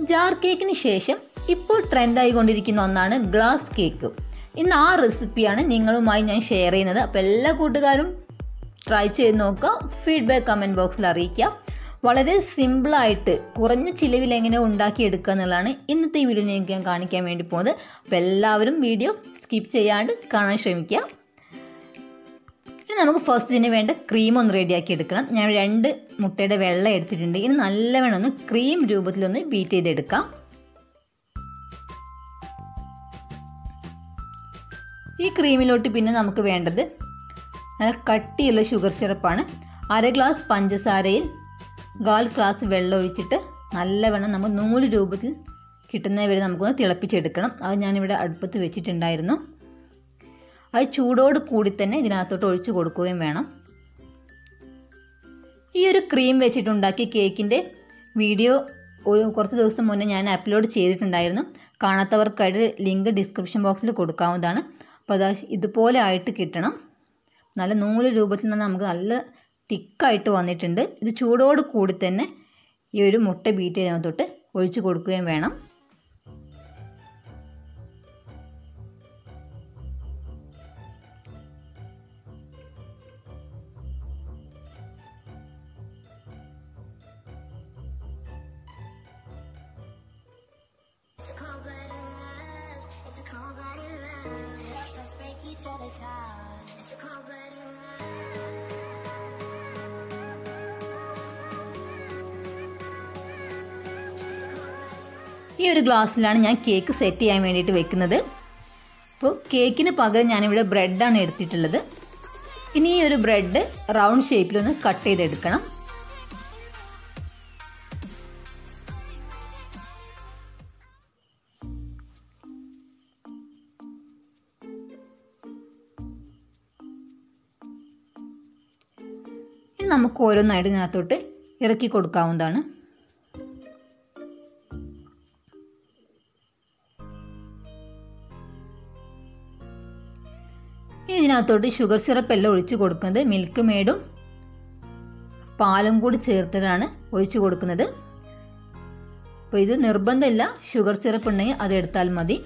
Jar കേക്കിന് ശേഷം ഇപ്പോൾ ട്രെൻഡായിക്കൊണ്ടിരിക്കുന്ന ഒന്നാണ് ഗ്ലാസ് കേക്ക് ഇന്ന് ആ റെസിപ്പിയാണ് നിങ്ങളുമായി ഞാൻ ഷെയർ ചെയ്യുന്നത് അപ്പോൾ എല്ലാ കൂട്ടുകാരും ട്രൈ ചെയ്ത് നോക്കുക ഫീഡ്ബാക്ക് കമൻറ്റ് ബോക്സിൽ അറിയിക്കുക വളരെ സിമ്പിളായിട്ട് കുറഞ്ഞ ചിലവിൽ എങ്ങനെ ഉണ്ടാക്കിയെടുക്കുക എന്നുള്ളതാണ് ഇന്നത്തെ ഈ വീഡിയോ നിങ്ങൾക്ക് ഞാൻ കാണിക്കാൻ വേണ്ടി പോകുന്നത് അപ്പോൾ എല്ലാവരും വീഡിയോ സ്കിപ്പ് ചെയ്യാണ്ട് കാണാൻ ശ്രമിക്കുക ഇനി നമുക്ക് ഫസ്റ്റ് ഇതിന് വേണ്ട ക്രീം ഒന്ന് റെഡിയാക്കി എടുക്കണം ഞാൻ രണ്ട് മുട്ടയുടെ വെള്ളം എടുത്തിട്ടുണ്ട് ഇനി നല്ലവണ്ണം ഒന്ന് ക്രീം രൂപത്തിലൊന്ന് ബീറ്റ് ചെയ്തെടുക്കാം ഈ ക്രീമിലോട്ട് പിന്നെ നമുക്ക് വേണ്ടത് നല്ല കട്ടിയുള്ള ഷുഗർ സിറപ്പാണ് അര ഗ്ലാസ് പഞ്ചസാരയിൽ കാൽ ഗ്ലാസ് വെള്ളം ഒഴിച്ചിട്ട് നല്ലവണ്ണം നമ്മൾ നൂല് രൂപത്തിൽ കിട്ടുന്നത് വരെ നമുക്കൊന്ന് തിളപ്പിച്ചെടുക്കണം അത് ഞാനിവിടെ അടുപ്പത്ത് വെച്ചിട്ടുണ്ടായിരുന്നു അത് ചൂടോട് കൂടി തന്നെ ഇതിനകത്തോട്ട് ഒഴിച്ചു കൊടുക്കുകയും വേണം ഈ ഒരു ക്രീം വെച്ചിട്ടുണ്ടാക്കിയ കേക്കിൻ്റെ വീഡിയോ ഒരു കുറച്ച് ദിവസം മുന്നേ ഞാൻ അപ്ലോഡ് ചെയ്തിട്ടുണ്ടായിരുന്നു കാണാത്തവർക്കായിട്ട് ലിങ്ക് ഡിസ്ക്രിപ്ഷൻ ബോക്സിൽ കൊടുക്കാവുന്നതാണ് അപ്പോൾ അതാ ഇതുപോലെ ആയിട്ട് കിട്ടണം നല്ല നൂല് രൂപത്തിൽ നിന്ന് നമുക്ക് നല്ല തിക്കായിട്ട് വന്നിട്ടുണ്ട് ഇത് ചൂടോട് കൂടി തന്നെ ഈ ഒരു മുട്ട ബീറ്റ് ചെയ്തതിനകത്തോട്ട് ഒഴിച്ചു കൊടുക്കുകയും വേണം It's a cold-blooded love. It's a cold-blooded love. Let's break each other's hearts. It's a cold-blooded love. ഈ ഒരു ഗ്ലാസ്സിലാണ് ഞാൻ കേക്ക് സെറ്റ് ചെയ്യാൻ വേണ്ടിയിട്ട് വെക്കുന്നത് അപ്പോൾ കേക്കിന് പകരം ഞാനിവിടെ ബ്രെഡാണ് എടുത്തിട്ടുള്ളത് ഇനി ഈ ഒരു ബ്രെഡ് റൗണ്ട് ഷേപ്പിലൊന്ന് കട്ട് ചെയ്തെടുക്കണം ഇനി നമുക്ക് ഓരോന്നായിട്ട് ഇതിനകത്തോട്ട് ഇറക്കി കൊടുക്കാവുന്നതാണ് ഇനി ഇതിനകത്തോട്ട് ഷുഗർ സിറപ്പ് എല്ലാം ഒഴിച്ചു കൊടുക്കുന്നത് മിൽക്ക് മേഡും പാലും കൂടി ചേർത്തിട്ടാണ് ഒഴിച്ചു കൊടുക്കുന്നത് അപ്പോൾ ഇത് നിർബന്ധമില്ല ഷുഗർ സിറപ്പ് ഉണ്ടെങ്കിൽ അത് എടുത്താൽ മതി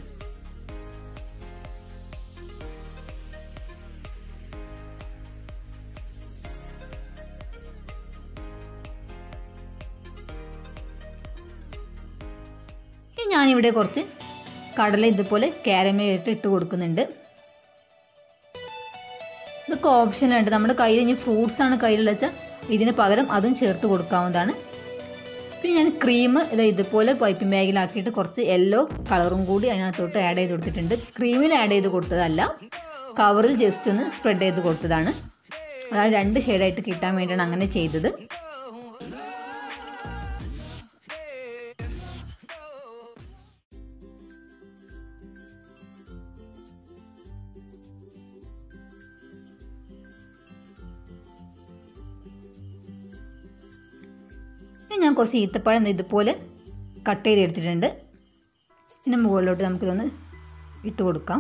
ഇനി ഞാനിവിടെ കുറച്ച് കടല ഇതുപോലെ കാരമൽ ഇട്ട് ഇട്ട് കൊടുക്കുന്നുണ്ട് ഇതൊക്കെ ഓപ്ഷനുണ്ട് നമ്മുടെ കയ്യിൽ ഇനി ഫ്രൂട്ട്സ് ആണ് കയ്യിലുള്ള വെച്ചാൽ ഇതിന് പകരം അതും ചേർത്ത് കൊടുക്കാവുന്നതാണ് പിന്നെ ഞാൻ ക്രീം ഇത് ഇതുപോലെ പൈപ്പിംഗ് ബാഗിലാക്കിയിട്ട് കുറച്ച് യെല്ലോ കളറും കൂടി അതിനകത്തോട്ട് ആഡ് ചെയ്ത് കൊടുത്തിട്ടുണ്ട് ക്രീമിൽ ആഡ് ചെയ്ത് കൊടുത്തതല്ല കവറിൽ ജസ്റ്റ് ഒന്ന് സ്പ്രെഡ് ചെയ്ത് കൊടുത്തതാണ് അതായത് രണ്ട് ഷെയ്ഡായിട്ട് കിട്ടാൻ വേണ്ടിയാണ് അങ്ങനെ ചെയ്തത് ഇനി ഞാൻ കുറച്ച് ഈത്തപ്പഴം ഇതുപോലെ കട്ട് ചെയ്തെടുത്തിട്ടുണ്ട് പിന്നെ മുകളിലോട്ട് നമുക്കിതൊന്ന് ഇട്ട് കൊടുക്കാം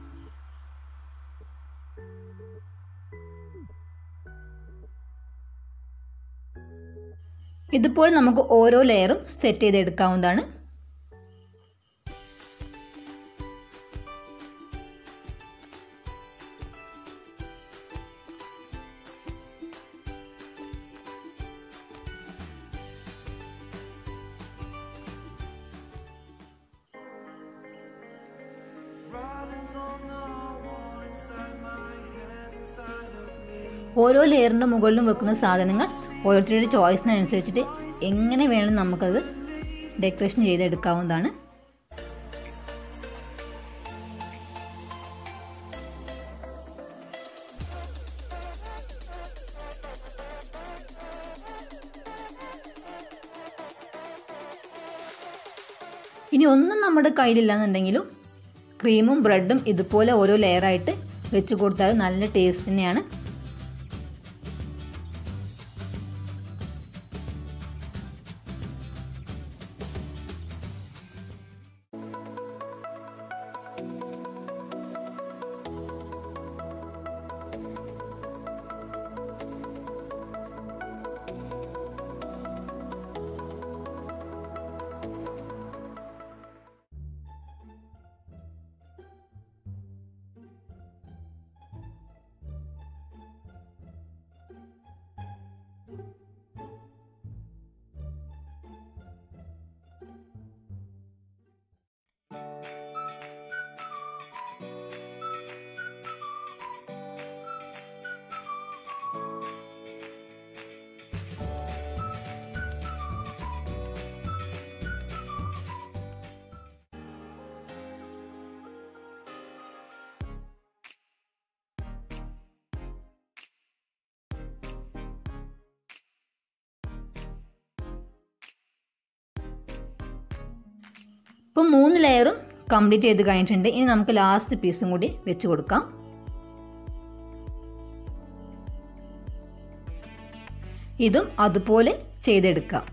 ഇതുപോലെ നമുക്ക് ഓരോ ലെയറും സെറ്റ് ചെയ്തെടുക്കാവുന്നതാണ് Writings on the wall inside my head, inside of me. ഓരോ ലെയറിൻ്റെ മുകളിലും വെക്കുന്ന സാധനങ്ങൾ ഓരോരുത്തരുടെ ചോയ്സിനനുസരിച്ചിട്ട് എങ്ങനെ വേണം നമുക്കത് ഡെക്കറേഷൻ ചെയ്തെടുക്കാവുന്നതാണ് ഇനി ഒന്നും നമ്മുടെ കയ്യിലില്ലാന്നുണ്ടെങ്കിലും ക്രീമും ബ്രെഡും ഇതുപോലെ ഓരോ ലെയറായിട്ട് വെച്ച് കൊടുത്താൽ നല്ല ടേസ്റ്റ് തന്നെയാണ് ഇപ്പം മൂന്ന് ലെയറും കംപ്ലീറ്റ് ചെയ്ത് കഴിഞ്ഞിട്ടുണ്ട് ഇനി നമുക്ക് ലാസ്റ്റ് പീസും കൂടി വെച്ച് കൊടുക്കാം ഇതും അതുപോലെ ചെയ്തെടുക്കാം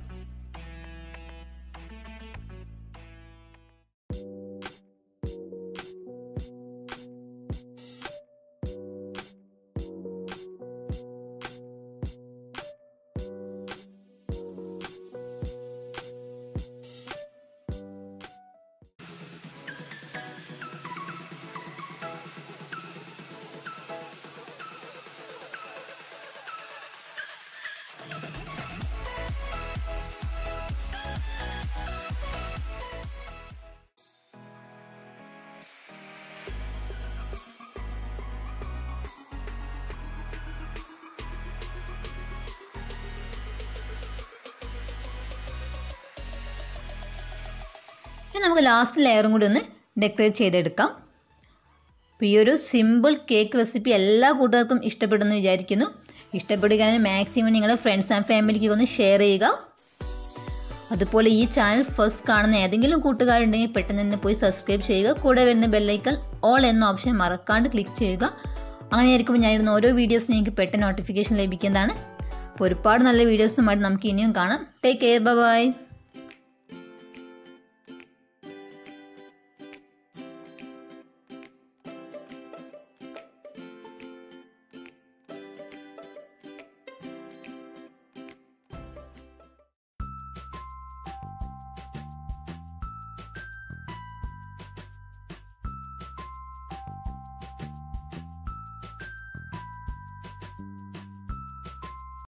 ഇനി നമുക്ക് ലാസ്റ്റ് ലെയറും കൂടി ഒന്ന് ഡെക്കറേറ്റ് ചെയ്തെടുക്കാം അപ്പോൾ ഈ ഒരു സിമ്പിൾ കേക്ക് റെസിപ്പി എല്ലാ കൂട്ടുകാർക്കും ഇഷ്ടപ്പെടുമെന്ന് വിചാരിക്കുന്നു ഇഷ്ടപ്പെടുകയാണെങ്കിൽ മാക്സിമം നിങ്ങളുടെ ഫ്രണ്ട്സ് ആൻഡ് ഫാമിലിക്ക് ഒന്ന് ഷെയർ ചെയ്യുക അതുപോലെ ഈ ചാനൽ ഫസ്റ്റ് കാണുന്ന ഏതെങ്കിലും കൂട്ടുകാരുണ്ടെങ്കിൽ പെട്ടെന്ന് തന്നെ പോയി സബ്സ്ക്രൈബ് ചെയ്യുക കൂടെ വരുന്ന ബെല്ലൈക്കൺ ഓൾ എന്ന ഓപ്ഷൻ മറക്കാണ്ട് ക്ലിക്ക് ചെയ്യുക അങ്ങനെ ആയിരിക്കുമ്പോൾ ഞാൻ ഇടുന്ന ഓരോ വീഡിയോസ് നിങ്ങൾക്ക് പെട്ടെന്ന് നോട്ടിഫിക്കേഷൻ ലഭിക്കുന്നതാണ് അപ്പോൾ ഒരുപാട് നല്ല വീഡിയോസുമായിട്ട് നമുക്ക് ഇനിയും കാണാം ടേക്ക് കെയർ ബൈ